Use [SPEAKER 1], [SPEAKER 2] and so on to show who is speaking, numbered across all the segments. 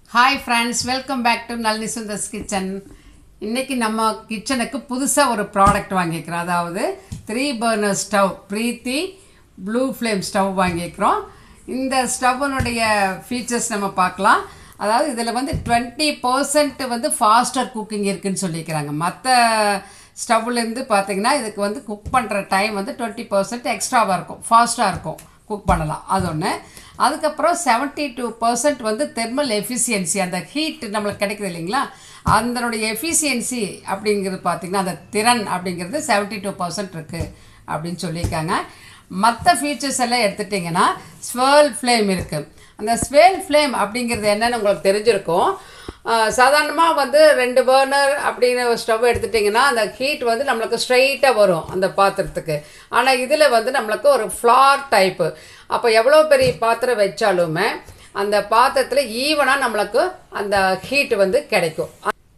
[SPEAKER 1] hi friends welcome back to Nalini Sundar's kitchen இன்றைக்கி நம்ம கிச்சனுக்கு புதுசாக ஒரு ப்ராடக்ட் வாங்கிக்கிறோம் அதாவது three burner stove Preethi blue flame stove வாங்கிக்கிறோம் இந்த ஸ்டவ்னுடைய ஃபீச்சர்ஸ் நம்ம பார்க்கலாம் அதாவது இதில் வந்து டுவெண்ட்டி பர்சன்ட் வந்து ஃபாஸ்டர் குக்கிங் இருக்குன்னு சொல்லிக்கிறாங்க மற்ற ஸ்டவ்லேருந்து பார்த்தீங்கன்னா இதுக்கு வந்து குக் பண்ணுற டைம் வந்து டுவெண்ட்டி பர்சன்ட் எக்ஸ்ட்ராவாக இருக்கும் ஃபாஸ்ட்டாக இருக்கும் குக் பண்ணலாம் அது ஒன்று அதுக்கப்புறம் செவன்ட்டி டூ பர்சன்ட் வந்து தெர்மல் எஃபிஷியன்சி அந்த ஹீட் நம்மளுக்கு கிடைக்குது இல்லைங்களா அதனுடைய எஃபிஷியன்சி அப்படிங்கிறது பார்த்திங்கன்னா அந்த திறன் அப்படிங்கிறது செவன்ட்டி டூ பர்சன்ட் இருக்குது அப்படின்னு சொல்லியிருக்காங்க மற்ற ஃபீச்சர்ஸ் எல்லாம் எடுத்துட்டிங்கன்னா ஸ்வேல் ஃப்ளேம் இருக்குது அந்த ஸ்வேல் ஃப்ளேம் அப்படிங்கிறது என்னன்னு உங்களுக்கு தெரிஞ்சிருக்கும் சாதாரணமாக வந்து ரெண்டு பர்னர் அப்படின்னு ஸ்டவ் எடுத்துட்டிங்கன்னா அந்த ஹீட் வந்து நம்மளுக்கு ஸ்ட்ரைட்டாக வரும் அந்த பாத்திரத்துக்கு ஆனால் இதில் வந்து நம்மளுக்கு ஒரு ஃப்ளார் டைப்பு அப்போ எவ்வளோ பெரிய பாத்திரம் வச்சாலுமே அந்த பாத்திரத்தில் ஈவனாக நம்மளுக்கு அந்த ஹீட் வந்து கிடைக்கும்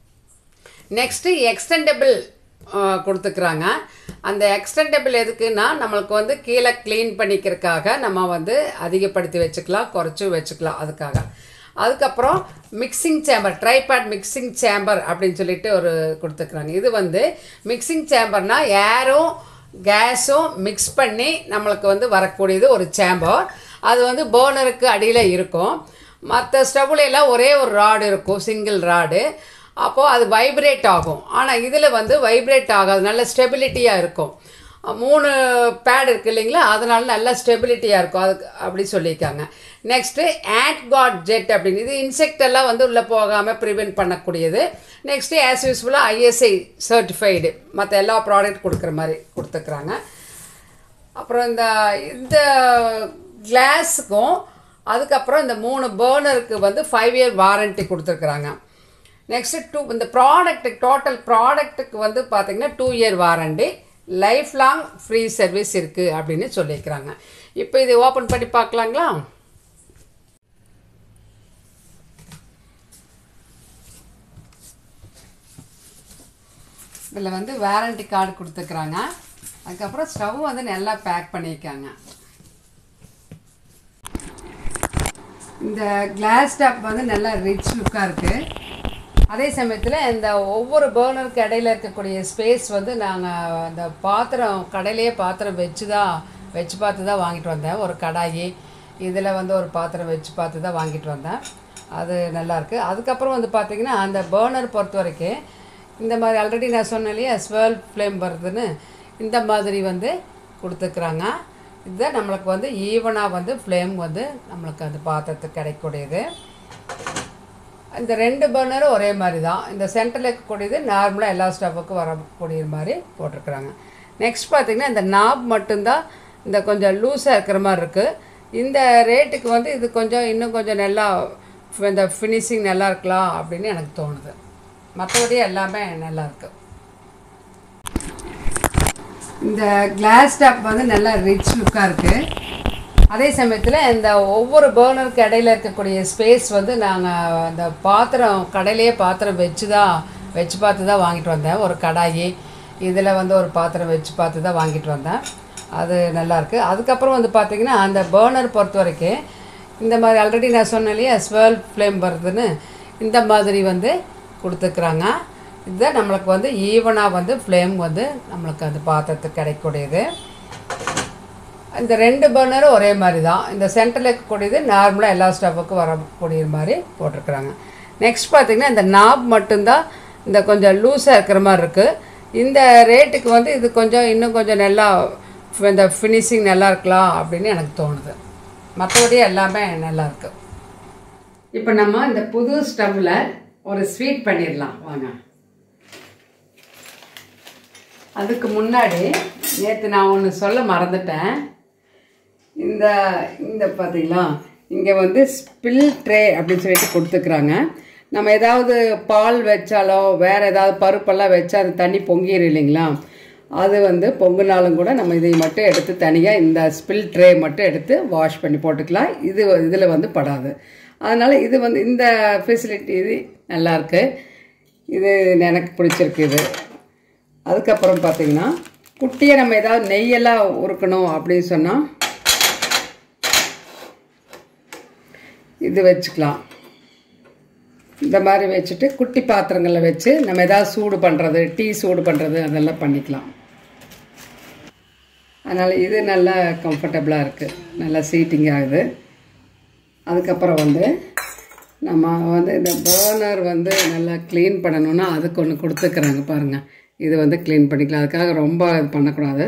[SPEAKER 1] நெக்ஸ்ட்டு எக்ஸ்டெண்டபிள் கொடுத்துக்கிறாங்க அந்த எக்ஸ்டெண்டபிள் எதுக்குன்னா நம்மளுக்கு வந்து கீழே க்ளீன் பண்ணிக்கிறதுக்காக நம்ம வந்து அதிகப்படுத்தி வச்சுக்கலாம் குறைச்சி வச்சுக்கலாம் அதுக்காக அதுக்கப்புறம் mixing chamber tripod mixing chamber அப்படின்னு சொல்லிட்டு ஒரு கொடுத்துக்கிறாங்க இது வந்து மிக்சிங் சேம்பர்னால் ஏரும் கேஸும் மிக்ஸ் பண்ணி நம்மளுக்கு வந்து வரக்கூடியது ஒரு சேம்பர் அது வந்து பேர்னருக்கு அடியில் இருக்கும் மற்ற ஸ்டவ்லாம் ஒரே ஒரு ராடு இருக்கும் சிங்கிள் ராடு அப்போது அது வைப்ரேட் ஆகும் ஆனால் இதில் வந்து வைப்ரேட் ஆகாது நல்ல ஸ்டெபிலிட்டியாக இருக்கும் மூணு பேட் இருக்குது இல்லைங்களா அதனால நல்ல ஸ்டெபிலிட்டியாக இருக்கும் அதுக்கு அப்படி சொல்லியிருக்காங்க நெக்ஸ்ட்டு ஆட் காட் ஜெட் அப்படின்னு இது இன்செக்ட் எல்லாம் வந்து உள்ளே போகாமல் ப்ரிவெண்ட் பண்ணக்கூடியது நெக்ஸ்ட்டு ஆஸ் யூஸ்ஃபுல்லாக ஐஎஸ்ஐ சர்டிஃபைடு மற்ற எல்லா ப்ராடக்ட் கொடுக்குற மாதிரி கொடுத்துக்கிறாங்க அப்புறம் இந்த இந்த கிளாஸுக்கும் அதுக்கப்புறம் இந்த மூணு பேர்னருக்கு வந்து ஃபைவ் இயர் வாரண்ட்டி கொடுத்துருக்குறாங்க நெக்ஸ்ட்டு டூ இந்த ப்ராடக்ட்டுக்கு டோட்டல் ப்ராடக்ட்டுக்கு வந்து பார்த்திங்கன்னா two year warranty lifelong free service இருக்குது அப்படின்னு சொல்லியிருக்கிறாங்க இப்போ இது ஓப்பன் பண்ணி பார்க்கலாங்களா இதில் வந்து வாரண்டி கார்டு கொடுத்துக்கிறாங்க அதுக்கப்புறம் ஸ்டவ் வந்து நல்லா பேக் பண்ணியிருக்காங்க இந்த கிளாஸ் டாப் வந்து நல்லா ரிச் லுக்காக இருக்குது அதே சமயத்தில் இந்த ஒவ்வொரு பேர்னருக்கு இடையில இருக்கக்கூடிய ஸ்பேஸ் வந்து நாங்கள் அந்த பாத்திரம் கடையிலேயே பாத்திரம் வச்சு தான் வச்சு பார்த்து தான் வாங்கிட்டு வந்தேன் ஒரு கடாயி இதில் வந்து ஒரு பாத்திரம் வச்சு பார்த்து தான் வாங்கிட்டு வந்தேன் அது நல்லாயிருக்கு அதுக்கப்புறம் வந்து பார்த்திங்கன்னா அந்த பேர்னர் பொறுத்த வரைக்கும் இந்த மாதிரி ஆல்ரெடி நான் சொன்னேன் இல்லையா ஸ்வேல் ஃப்ளேம் வருதுன்னு இந்த மாதிரி வந்து கொடுத்துக்குறாங்க இதுதான் நம்மளுக்கு வந்து ஈவனாக வந்து ஃப்ளேம் வந்து நம்மளுக்கு அந்த பாத்திரத்துக்கு கிடைக்கக்கூடியது இந்த ரெண்டு பர்னரும் ஒரே மாதிரி தான் இந்த சென்டரில் இருக்கக்கூடியது நார்மலாக எல்லா ஸ்டவ்வுக்கும் வரக்கூடிய மாதிரி போட்டிருக்குறாங்க நெக்ஸ்ட் பார்த்திங்கன்னா இந்த நாப் மட்டும்தான் இந்த கொஞ்சம் லூஸாக இருக்கிற மாதிரி இருக்குது இந்த ரேட்டுக்கு வந்து இது கொஞ்சம் இன்னும் கொஞ்சம் நல்லா இந்த ஃபினிஷிங் நல்லா இருக்கலாம் அப்படின்னு எனக்கு தோணுது மற்றபடி எல்லாமே நல்லாயிருக்கு இந்த கிளாஸ் டாப் வந்து நல்லா ரிச் லுக்காக இருக்குது அதே சமயத்தில் இந்த ஒவ்வொரு பேர்னருக்கு இடையில இருக்கக்கூடிய ஸ்பேஸ் வந்து நாங்கள் அந்த பாத்திரம் கடையிலேயே பாத்திரம் வச்சு தான் வச்சு பார்த்து தான் வாங்கிட்டு வந்தேன் ஒரு கடாயி இதில் வந்து ஒரு பாத்திரம் வச்சு பார்த்து தான் வாங்கிட்டு வந்தேன் அது நல்லாயிருக்கு அதுக்கப்புறம் வந்து பார்த்திங்கன்னா அந்த பேர்னர் பொறுத்த வரைக்கும் இந்த மாதிரி ஆல்ரெடி நான் சொன்னேன் இல்லையா ஸ்வேல் ஃப்ளேம் வருதுன்னு இந்த மாதிரி வந்து கொடுத்துக்குறாங்க இதுதான் நம்மளுக்கு வந்து ஈவனாக வந்து ஃப்ளேம் வந்து நம்மளுக்கு அந்த பாத்திரத்துக்கு கிடைக்கக்கூடியது இந்த ரெண்டு பர்னரும் ஒரே மாதிரி தான் இந்த சென்டரில் இருக்கக்கூடியது நார்மலாக எல்லா ஸ்டவ்வுக்கும் வரக்கூடிய மாதிரி போட்டிருக்குறாங்க நெக்ஸ்ட் பார்த்திங்கன்னா இந்த நாப் மட்டும்தான் இந்த கொஞ்சம் லூஸாக இருக்கிற மாதிரி இருக்குது இந்த ரேட்டுக்கு வந்து இது கொஞ்சம் இன்னும் கொஞ்சம் நல்லா இந்த ஃபினிஷிங் நல்லா இருக்கலாம் அப்படின்னு எனக்கு தோணுது மற்றபடி எல்லாமே நல்லாயிருக்கு இப்போ நம்ம இந்த புது ஸ்டவ்வில் ஒரு ஸ்வீட் பண்ணிடலாம் வாங்க அதுக்கு முன்னாடி நேற்று நான் ஒன்று சொல்ல மறந்துட்டேன் இந்த இந்த பார்த்தீங்களா இங்கே வந்து ஸ்பில் ட்ரே அப்படின்னு சொல்லிட்டு கொடுத்துக்குறாங்க நம்ம ஏதாவது பால் வச்சாலோ வேறு ஏதாவது பருப்பெல்லாம் வச்சா அது தண்ணி பொங்கிடும் இல்லைங்களா அது வந்து பொங்குனாலும் கூட நம்ம இதை மட்டும் எடுத்து தனியாக இந்த ஸ்பில் ட்ரே மட்டும் எடுத்து வாஷ் பண்ணி போட்டுக்கலாம் இது இதில் வந்து படாது அதனால் இது வந்து இந்த ஃபெசிலிட்டி இது நல்லாயிருக்கு இது எனக்கு பிடிச்சிருக்கு இது அதுக்கப்புறம் பார்த்திங்கன்னா குட்டியை நம்ம ஏதாவது நெய்யெல்லாம் உருக்கணும் அப்படின்னு சொன்னால் இது வச்சுக்கலாம் இந்த மாதிரி வச்சுட்டு குட்டி பாத்திரங்களில் வச்சு நம்ம எதாவது சூடு பண்ணுறது டீ சூடு பண்ணுறது அதெல்லாம் பண்ணிக்கலாம் அதனால் இது நல்லா கம்ஃபர்டபுளாக இருக்குது நல்லா சீட்டிங் ஆகுது அதுக்கப்புறம் வந்து நம்ம வந்து இந்த பேர்னர் வந்து நல்லா க்ளீன் பண்ணணும்னா அதுக்கு ஒன்று கொடுத்துக்கிறாங்க பாருங்கள் இது வந்து க்ளீன் பண்ணிக்கலாம் அதுக்காக ரொம்ப இது பண்ணக்கூடாது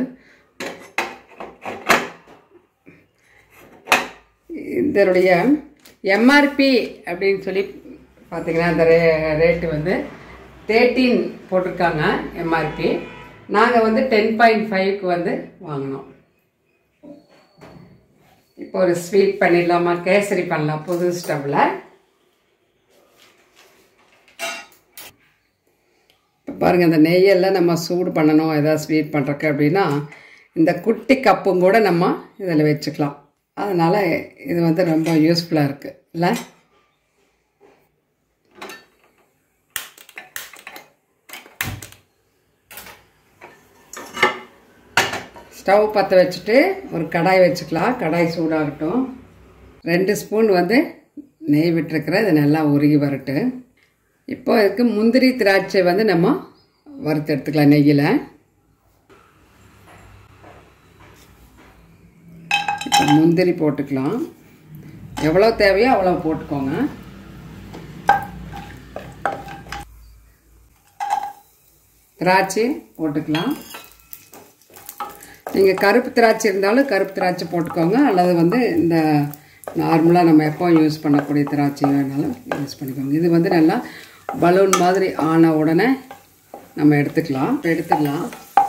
[SPEAKER 1] இதனுடைய எம்ஆர்பி அப்படின்னு சொல்லி பார்த்தீங்கன்னா இந்த ரே ரேட்டு வந்து தேர்ட்டீன் போட்டிருக்காங்க எம்ஆர்பி நாங்கள் வந்து டென் பாயிண்ட் ஃபைவ்க்கு வந்து வாங்கினோம் இப்போ ஒரு ஸ்வீட் பண்ணிடலாமா கேசரி பண்ணலாம் புது ஸ்டவ்வில் இப்போ பாருங்கள் இந்த நெய்யெல்லாம் நம்ம சூடு பண்ணணும் ஏதாவது ஸ்வீட் பண்ணுறக்கு அப்படின்னா இந்த குட்டி கப்பும் கூட நம்ம இதில் வச்சுக்கலாம் அதனால் இது வந்து ரொம்ப யூஸ்ஃபுல்லாக இருக்குது இல்லை ஸ்டவ் பற்ற வச்சுட்டு ஒரு கடாய் வச்சுக்கலாம் கடாய் சூடாகட்டும் ரெண்டு ஸ்பூன் வந்து நெய் விட்டுருக்குறேன் இது நல்லா உருகி வரட்டு இப்போ இதுக்கு முந்திரி திராட்சை வந்து நம்ம வறுத்து எடுத்துக்கலாம் நெய்யில் இப்போ முந்திரி போட்டுக்கலாம் எவ்வளோ தேவையோ அவ்வளோ போட்டுக்கோங்க திராட்சை போட்டுக்கலாம் நீங்கள் கருப்பு திராட்சை இருந்தாலும் கருப்பு திராட்சை போட்டுக்கோங்க அல்லது வந்து இந்த நார்மலாக நம்ம எப்போ யூஸ் பண்ணக்கூடிய திராட்சை வேணாலும் யூஸ் பண்ணிக்கோங்க இது வந்து நல்லா பலூன் மாதிரி ஆன உடனே நம்ம எடுத்துக்கலாம் எடுத்துக்கலாம்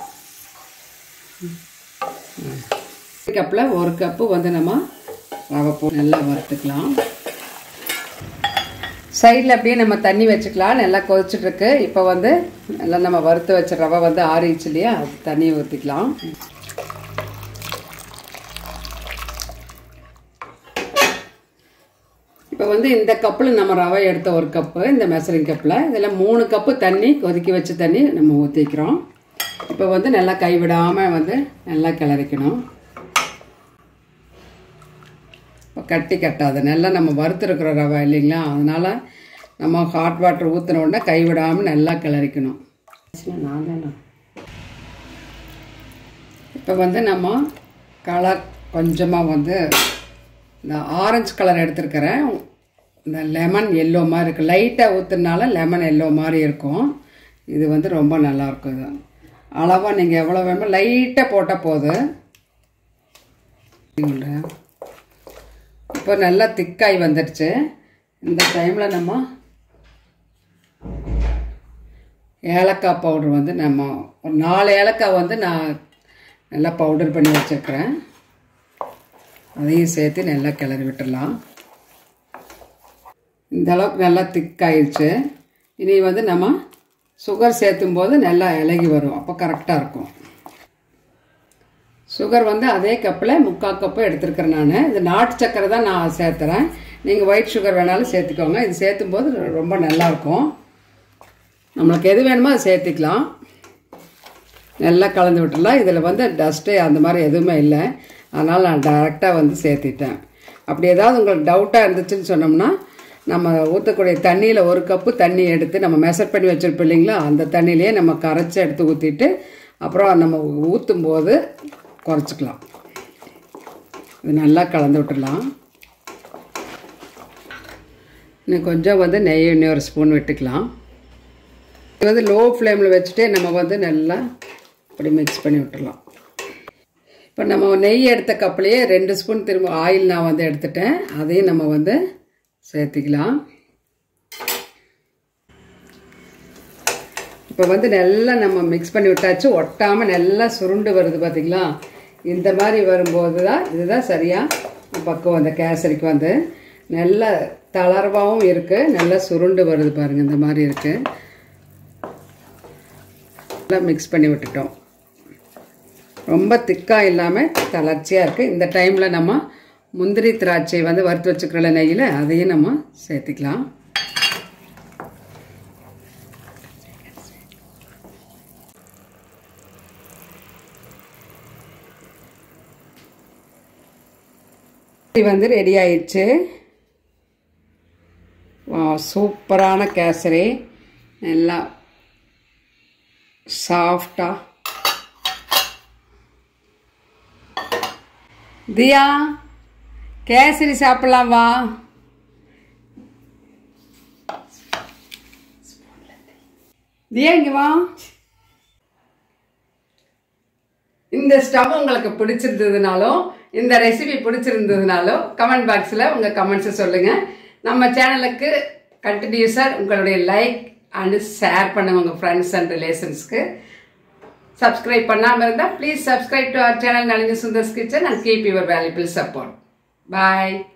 [SPEAKER 1] கப்பில் ஒரு கப்பு வந்து நம்ம ரவை போ நல்லா வறுத்துக்கலாம் சைடில் அப்படியே நம்ம தண்ணி வச்சுக்கலாம் நல்லா கொதிச்சுட்ருக்கு இப்போ வந்து நல்லா நம்ம வறுத்து வச்ச ரவை வந்து ஆறிச்சு இல்லையா அது தண்ணியை ஊற்றிக்கலாம் இப்போ வந்து இந்த கப்பில் நம்ம ரவை எடுத்த ஒரு கப்பு இந்த மெசரிங் கப்பில் இதில் மூணு கப்பு தண்ணி கொதிக்க வச்ச தண்ணி நம்ம ஊற்றிக்கிறோம் இப்போ வந்து நல்லா கைவிடாமல் வந்து நல்லா கிளறிக்கணும் இப்போ கட்டி கட்டாது நல்லா நம்ம வறுத்துருக்குற ரவை இல்லைங்களா அதனால் நம்ம ஹாட் வாட்டர் ஊற்றின உடனே கைவிடாமல் நல்லா கிளறிக்கணும் நான் தானே இப்போ வந்து நம்ம கலர் கொஞ்சமாக வந்து இந்த ஆரஞ்சு கலர் எடுத்துருக்கிறேன் இந்த லெமன் எல்லோ மாதிரி இருக்குது லைட்டாக ஊற்றுனால லெமன் எல்லோ மாதிரி இருக்கும் இது வந்து ரொம்ப நல்லாயிருக்கும் இது அளவாக நீங்கள் எவ்வளோ வேணுமோ லைட்டாக போட்டால் போதும் இப்போ நல்லா திக்காய் வந்துடுச்சு இந்த டைமில் நம்ம ஏலக்காய் பவுடர் வந்து நம்ம ஒரு நாலு ஏலக்காய் வந்து நான் நல்லா பவுடர் பண்ணி வச்சுருக்கிறேன் அதையும் சேர்த்து நல்லா கிளறி விட்டுடலாம் இந்த அளவுக்கு நல்லா திக்காயிடுச்சு இனி வந்து நம்ம சுகர் சேர்த்தும் போது நல்லா இலகி வரும் அப்போ கரெக்டாக இருக்கும் சுகர் வந்து அதே கப்பில் முக்கால் கப்பு எடுத்துருக்கிறேன் நான் இது நாட்டு சக்கரை தான் நான் சேர்த்துறேன் நீங்கள் ஒயிட் சுகர் வேணாலும் சேர்த்துக்கோங்க இது சேர்த்தும் போது ரொம்ப நல்லாயிருக்கும் நம்மளுக்கு எது வேணுமோ அதை சேர்த்துக்கலாம் நல்லா கலந்து விட்டுடலாம் இதில் வந்து டஸ்ட்டு அந்த மாதிரி எதுவுமே இல்லை அதனால் நான் டைரெக்டாக வந்து சேர்த்திட்டேன் அப்படி ஏதாவது உங்களுக்கு டவுட்டாக இருந்துச்சுன்னு சொன்னோம்னா நம்ம ஊற்றக்கூடிய தண்ணியில் ஒரு கப்பு தண்ணி எடுத்து நம்ம மெஷர் பண்ணி வச்சுருப்போம் இல்லைங்களா அந்த தண்ணியிலேயே நம்ம கரைச்சி எடுத்து ஊற்றிட்டு அப்புறம் நம்ம ஊற்றும் போது குறைச்சிக்கலாம் இது நல்லா கலந்து விட்டுடலாம் இன்னும் கொஞ்சம் வந்து நெய் இன்னும் ஒரு ஸ்பூன் விட்டுக்கலாம் இது வந்து லோ ஃப்ளேமில் வச்சுட்டு நம்ம வந்து நல்லா அப்படி மிக்ஸ் பண்ணி விட்டுடலாம் இப்போ நம்ம நெய் எடுத்த கப்லேயே ரெண்டு ஸ்பூன் திரும்ப ஆயில் நான் வந்து எடுத்துட்டேன் அதையும் நம்ம வந்து சேர்த்திக்கலாம் இப்போ வந்து நல்லா நம்ம மிக்ஸ் பண்ணி விட்டாச்சு ஒட்டாமல் நல்லா சுருண்டு வருது பார்த்தீங்களா இந்த மாதிரி வரும்போது தான் இதுதான் சரியாக பக்குவம் அந்த கேசரிக்கு வந்து நல்ல தளர்வாகவும் இருக்குது நல்லா சுருண்டு வருது பாருங்கள் இந்த மாதிரி இருக்குது நல்லா மிக்ஸ் பண்ணி விட்டுட்டோம் ரொம்ப திக்காக இல்லாமல் தளர்ச்சியாக இருக்குது இந்த டைமில் நம்ம முந்திரி திராட்சை வந்து வறுத்து வச்சுக்கிறல நெய்யில் அதையும் நம்ம சேர்த்துக்கலாம் இது வந்து ரெடி ஆயிடுச்சு வா சூப்பரான கேசரி நல்லா சாஃப்டாக தியா கேசரி சாப்பிடலாம் வா தியா இங்க வா இந்த ஸ்டவ் உங்களுக்கு பிடிச்சிருந்ததுனாலும் இந்த ரெசிபி பிடிச்சிருந்ததுனாலும் கமெண்ட் பாக்ஸில் உங்கள் கமெண்ட்ஸை சொல்லுங்கள் நம்ம சேனலுக்கு கண்டினியூஸாக உங்களுடைய லைக் அண்டு ஷேர் பண்ணுங்க உங்கள் ஃப்ரெண்ட்ஸ் அண்ட் ரிலேஷன்ஸ்க்கு சப்ஸ்கிரைப் பண்ணாமல் இருந்தால் please subscribe to our channel Nalini Sundar's kitchen and keep your valuable support bye